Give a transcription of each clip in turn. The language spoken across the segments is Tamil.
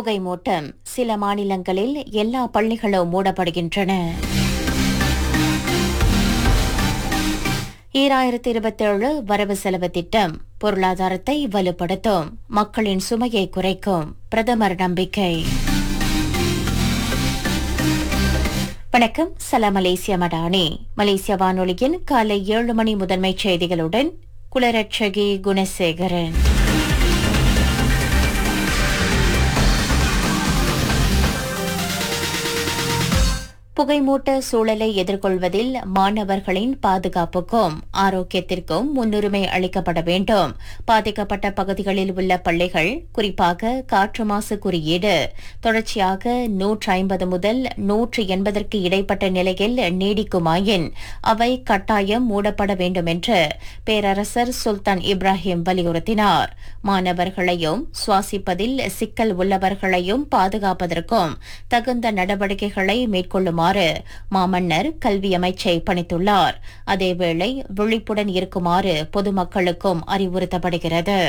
புகைமூட்டம் சில மாநிலங்களில் எல்லா பள்ளிகளும் மூடப்படுகின்றன ஈராயிரத்தி இருபத்தேழு வரவு செலவு திட்டம் பொருளாதாரத்தை வலுப்படுத்தும் மக்களின் சுமையை குறைக்கும் பிரதமர் நம்பிக்கை வணக்கம் சலாம் மலேசியா மடானி மலேசிய வானொலியின் காலை ஏழு மணி முதன்மைச் செய்திகளுடன் குலரட்சகி குணசேகரன் புகைமூட்ட சூழலை எதிர்கொள்வதில் மாணவர்களின் பாதுகாப்புக்கும் ஆரோக்கியத்திற்கும் முன்னுரிமை அளிக்கப்பட வேண்டும் பாதிக்கப்பட்ட பகுதிகளில் உள்ள பள்ளிகள் குறிப்பாக காற்று மாசு குறியீடு தொடர்ச்சியாக நூற்று ஐம்பது முதல் நூற்று எண்பதற்கு இடைப்பட்ட நிலையில் நீடிக்குமாயின் அவை கட்டாயம் மூடப்பட வேண்டும் என்று பேரரசர் சுல்தான் இப்ராஹிம் வலியுறுத்தினார் மாணவர்களையும் சுவாசிப்பதில் சிக்கல் உள்ளவர்களையும் பாதுகாப்பதற்கும் தகுந்த நடவடிக்கைகளை மேற்கொள்ளுமாறு மாமன்னர் கல்வி அமைச்சை பணித்துள்ளார் அதேவேளை விழிப்புடன் இருக்குமாறு பொதுமக்களுக்கும் அறிவுறுத்தப்படுகிறது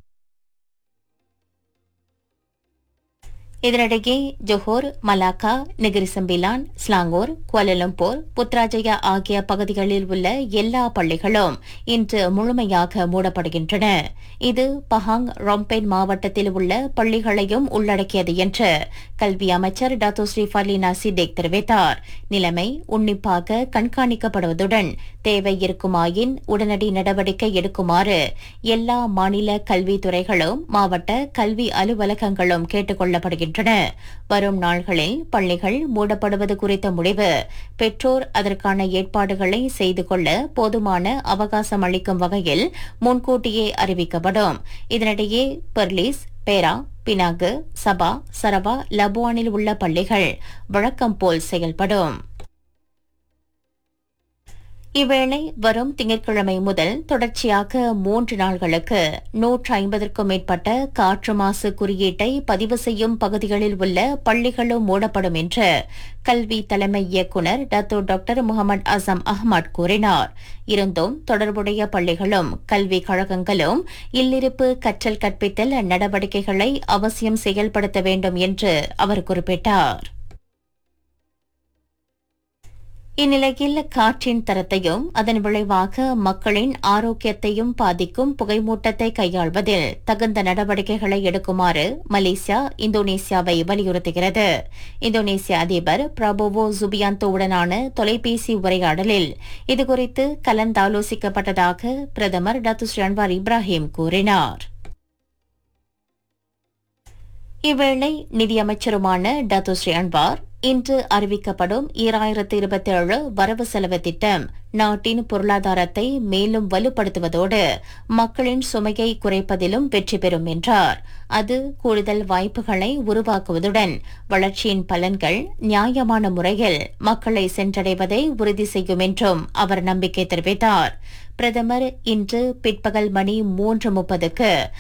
இதனிடையே Johor Malacca Negeri Sembilan Selangor Kuala Lumpur Putrajaya ஆகிய பகுதிகளில் உள்ள எல்லா பள்ளிகளும் இன்று முழுமையாக மூடப்படுகின்றன இது பஹாங் ரொம்பென் மாவட்டத்தில் உள்ள பள்ளிகளையும் உள்ளடக்கியது என்று கல்வி அமைச்சர் டாத்தோ ஸ்ரீ ஃபர்லினா சிடேக் தெரிவித்தார் நிலைமை உன்னிப்பாக கண்காணிக்கப்படுவதுடன் தேவை இருக்குமாயின் உடனடி நடவடிக்கை எடுக்குமாறு எல்லா மாநில கல்வித்துறைகளும் மாவட்ட கல்வி அலுவலகங்களும் கேட்டுக் கொள்ளப்படுகின்றன வரும் நாள்களில் பள்ளிகள் மூடப்படுவது குறித்த முடிவு பெற்றோர் அதற்கான ஏற்பாடுகளை செய்து கொள்ள போதுமான அவகாசம் அளிக்கும் வகையில் முன்கூட்டியே அறிவிக்கப்படும் இதனிடையே பெர்லிஸ் பேரா பினாகு சபா சரவா லபுவானில் உள்ள பள்ளிகள் வழக்கம் போல் செயல்படும் இவ்வேளை வரும் திங்கட்கிழமை முதல் தொடர்ச்சியாக மூன்று நாள்களுக்கு நூற்று ஐம்பதற்கும் மேற்பட்ட காற்று மாசு குறியீட்டை பதிவு செய்யும் பகுதிகளில் உள்ள பள்ளிகளும் மூடப்படும் என்று கல்வி தலைமை இயக்குநர் Dato doctor Mohamed Azam Ahmad கூறினார் இருந்தும் தொடர்புடைய பள்ளிகளும் கல்வி கழகங்களும் இல்லிருப்பு கற்றல் கற்பித்தல் நடவடிக்கைகளை அவசியம் செயல்படுத்த வேண்டும் என்று அவர் குறிப்பிட்டார் இந்நிலையில் காற்றின் தரத்தையும் அதன் விளைவாக மக்களின் ஆரோக்கியத்தையும் பாதிக்கும் புகைமூட்டத்தை கையாள்வதில் தகுந்த நடவடிக்கைகளை எடுக்குமாறு மலேசியா இந்தோனேசியாவை வலியுறுத்துகிறது இந்தோனேசிய அதிபர் பிரபோவோ ஜுபியாந்தோவுடனான தொலைபேசி உரையாடலில் இதுகுறித்து கலந்தாலோசிக்கப்பட்டதாக பிரதமர் டத்து ஸ்ரீ அன்வார் இப்ராஹிம் கூறினார் இவ்வேளை நிதியமைச்சருமான டத்து ஸ்ரீ அன்வார் இன்று அறிவிக்கப்படும் ஈராயிரத்து இருபத்தேழு வரவு செலவு திட்டம் நாட்டின் பொருளாதாரத்தை மேலும் வலுப்படுத்துவதோடு மக்களின் சுமையை குறைப்பதிலும் வெற்றி பெறும் என்றார் அது கூடுதல் வாய்ப்புகளை உருவாக்குவதுடன் வளர்ச்சியின் பலன்கள் நியாயமான முறையில் மக்களை சென்றடைவதை உறுதி செய்யும் என்றும் அவர் நம்பிக்கை தெரிவித்தார் பிரதமர் இன்று பிற்பகல் மணி மூன்று முப்பதுக்கு